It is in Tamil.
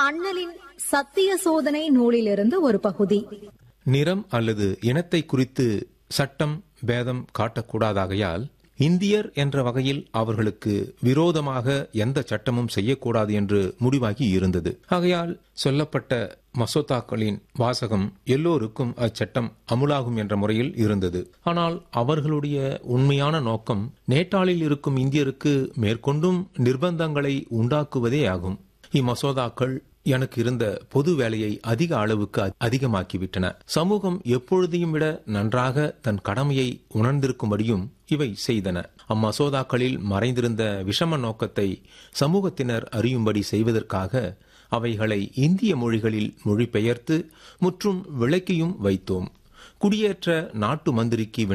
அண்ணலின் சத்திய சோதனை நூலிலிருந்து ஒரு பகுதி நிறம் அல்லது இனத்தை குறித்து சட்டம் பேதம் காட்டக்கூடாதாகையால் இந்தியர் என்ற வகையில் அவர்களுக்கு விரோதமாக எந்த சட்டமும் செய்யக்கூடாது என்று முடிவாகி இருந்தது ஆகையால் சொல்லப்பட்ட மசோதாக்களின் வாசகம் எல்லோருக்கும் அச்சட்டம் அமுலாகும் என்ற முறையில் இருந்தது ஆனால் அவர்களுடைய உண்மையான நோக்கம் நேட்டாளில் இருக்கும் இந்தியருக்கு மேற்கொண்டும் நிர்பந்தங்களை உண்டாக்குவதே ஆகும் இம்மசோதாக்கள் எனக்கு இருந்த பொது வேலையை அதிக அளவுக்கு அதிகமாக்கிவிட்டன சமூகம் எப்பொழுதையும் விட நன்றாக தன் கடமையை உணர்ந்திருக்கும்படியும் இவை செய்தன அம்மசோதாக்களில் மறைந்திருந்த விஷம நோக்கத்தை சமூகத்தினர் அறியும்படி செய்வதற்காக அவைகளை இந்திய மொழிகளில் மொழிபெயர்த்து முற்றும் விளக்கியும் வைத்தோம் குடியேற்ற நாட்டு மந்திரிக்கு